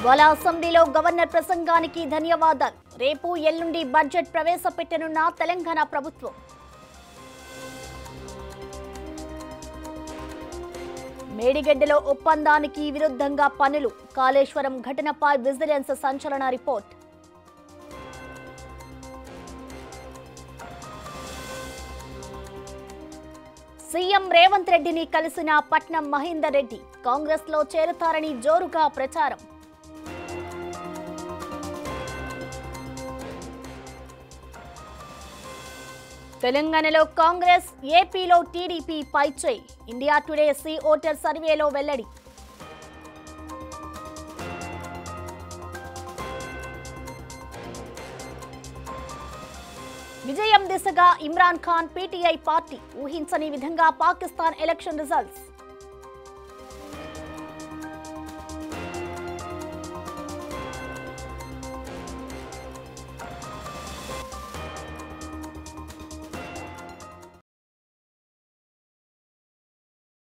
ఇవాళ అసెంబ్లీలో గవర్నర్ ప్రసంగానికి ధన్యవాదాలు రేపు ఎల్లుండి బడ్జెట్ ప్రవేశపెట్టనున్న తెలంగాణ ప్రభుత్వం మేడిగడ్డలో ఒప్పందానికి విరుద్ధంగా పనులు కాళేశ్వరం ఘటనపై విజిలెన్స్ సంచలన రిపోర్ట్ సీఎం రేవంత్ రెడ్డిని కలిసిన పట్నం మహేందర్ రెడ్డి కాంగ్రెస్ లో చేరుతారని జోరుగా ప్రచారం తెలంగాణలో కాంగ్రెస్ ఏపీలో టీడీపీ పైచేయి ఇండియా టుడే సి ఓటర్ సర్వేలో వెల్లడి విజయం దిశగా ఇమ్రాన్ ఖాన్ పీటీఐ పార్టీ ఊహించని విధంగా పాకిస్తాన్ ఎలక్షన్ రిజల్ట్స్